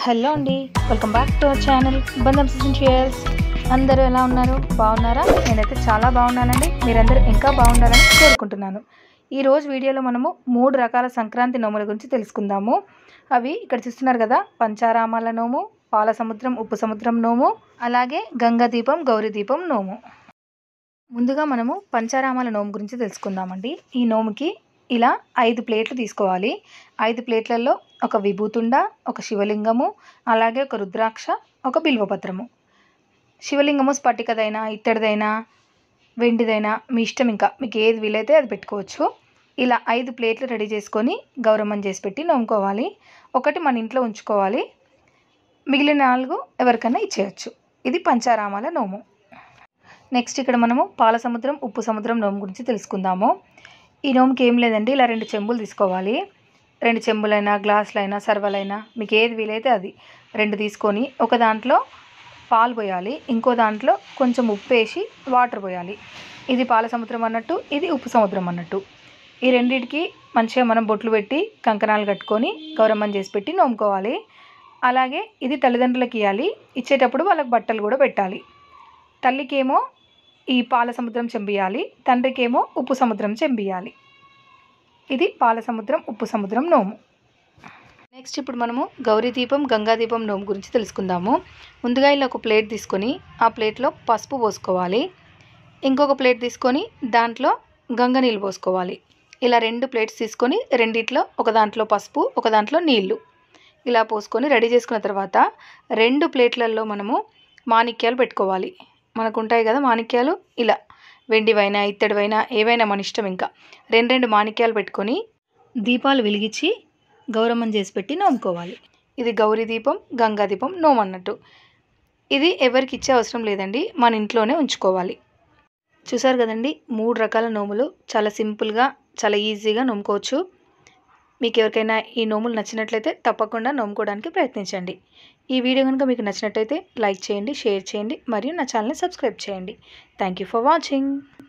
hello అండి welcome back to our channel బంధం సిన్షియర్స్ అందరూ ఎలా ఉన్నారు బాగున్నారా నేనైతే చాలా బాగున్నానండి మీరందరూ ఇంకా బాగుండాలని కోరుకుంటున్నాను ఈ రోజు వీడియోలో మనము మూడు రకాల సంక్రాంతి నోముల గురించి తెలుసుకుందాము అవి ఇక్కడ చూస్తున్నారు కదా పంచారామాల నోము పాల సముద్రం ఉప్పు సముద్రం నోము అలాగే గంగా దీపం గౌరీ దీపం నోము ముందుగా మనము పంచారామాల నోము గురించి తెలుసుకుందామండి ఈ నోముకి ఇలా ఐదు ప్లేట్లు తీసుకోవాలి ఐదు ప్లేట్లలో ఒక విభూతుండ ఒక శివలింగము అలాగే ఒక రుద్రాక్ష ఒక బిల్వపత్రము శివలింగము స్ఫటికదైనా ఇత్తడిదైనా వెండిదైనా మీ ఇష్టం ఇంకా మీకు ఏది వీలైతే అది పెట్టుకోవచ్చు ఇలా ఐదు ప్లేట్లు రెడీ చేసుకొని గౌరమ్మని చేసి పెట్టి నోముకోవాలి ఒకటి మన ఇంట్లో ఉంచుకోవాలి మిగిలిన నాలుగు ఎవరికైనా ఇచ్చేయచ్చు ఇది పంచారామాల నోము నెక్స్ట్ ఇక్కడ మనము పాల సముద్రం ఉప్పు సముద్రం నోము గురించి తెలుసుకుందాము ఈ నోముకి ఏం లేదండి ఇలా రెండు చెంబులు తీసుకోవాలి రెండు చెంబులైనా గ్లాసులైనా సర్వలైనా మీకు ఏది వీలైతే అది రెండు తీసుకొని ఒక దాంట్లో పాలు పోయాలి ఇంకో దాంట్లో కొంచెం ఉప్పు వేసి వాటర్ పోయాలి ఇది పాల సముద్రం అన్నట్టు ఇది ఉప్పు సముద్రం అన్నట్టు ఈ రెండింటికి మంచిగా మనం బొట్లు పెట్టి కంకణాలు కట్టుకొని గౌరమ్మని చేసి పెట్టి నోముకోవాలి అలాగే ఇది తల్లిదండ్రులకి ఇవ్వాలి ఇచ్చేటప్పుడు వాళ్ళకి బట్టలు కూడా పెట్టాలి తల్లికేమో ఈ పాల సముద్రం చెంబియాలి తండ్రికేమో ఉప్పు సముద్రం చెంబియాలి ఇది పాల సముద్రం ఉప్పు సముద్రం నోము నెక్స్ట్ ఇప్పుడు మనము గౌరీ దీపం గంగా దీపం నోము గురించి తెలుసుకుందాము ముందుగా ఇలా ఒక ప్లేట్ తీసుకొని ఆ ప్లేట్లో పసుపు పోసుకోవాలి ఇంకొక ప్లేట్ తీసుకొని దాంట్లో గంగ నీళ్ళు పోసుకోవాలి ఇలా రెండు ప్లేట్స్ తీసుకొని రెండిట్లో ఒక దాంట్లో పసుపు ఒక దాంట్లో నీళ్లు ఇలా పోసుకొని రెడీ చేసుకున్న తర్వాత రెండు ప్లేట్లలో మనము మాణిక్యాలు పెట్టుకోవాలి మనకు ఉంటాయి కదా మాణిక్యాలు ఇలా వెండివైనా ఇత్తడివైనా ఏవైనా మన ఇష్టం ఇంకా రెండు రెండు మాణిక్యాలు పెట్టుకొని దీపాలు వెలిగించి గౌరమ్మని చేసి పెట్టి నోముకోవాలి ఇది గౌరీ దీపం గంగా దీపం నోము అన్నట్టు ఇది ఎవరికి ఇచ్చే అవసరం లేదండి మన ఇంట్లోనే ఉంచుకోవాలి చూసారు కదండి మూడు రకాల నోములు చాలా సింపుల్గా చాలా ఈజీగా నోముకోవచ్చు మీకు ఎవరికైనా ఈ నోములు నచ్చినట్లయితే తప్పకుండా నోముకోవడానికి ప్రయత్నించండి ఈ వీడియో కనుక మీకు నచ్చినట్టయితే లైక్ చేయండి షేర్ చేయండి మరియు నా ఛానల్ని సబ్స్క్రైబ్ చేయండి థ్యాంక్ యూ ఫర్ వాచింగ్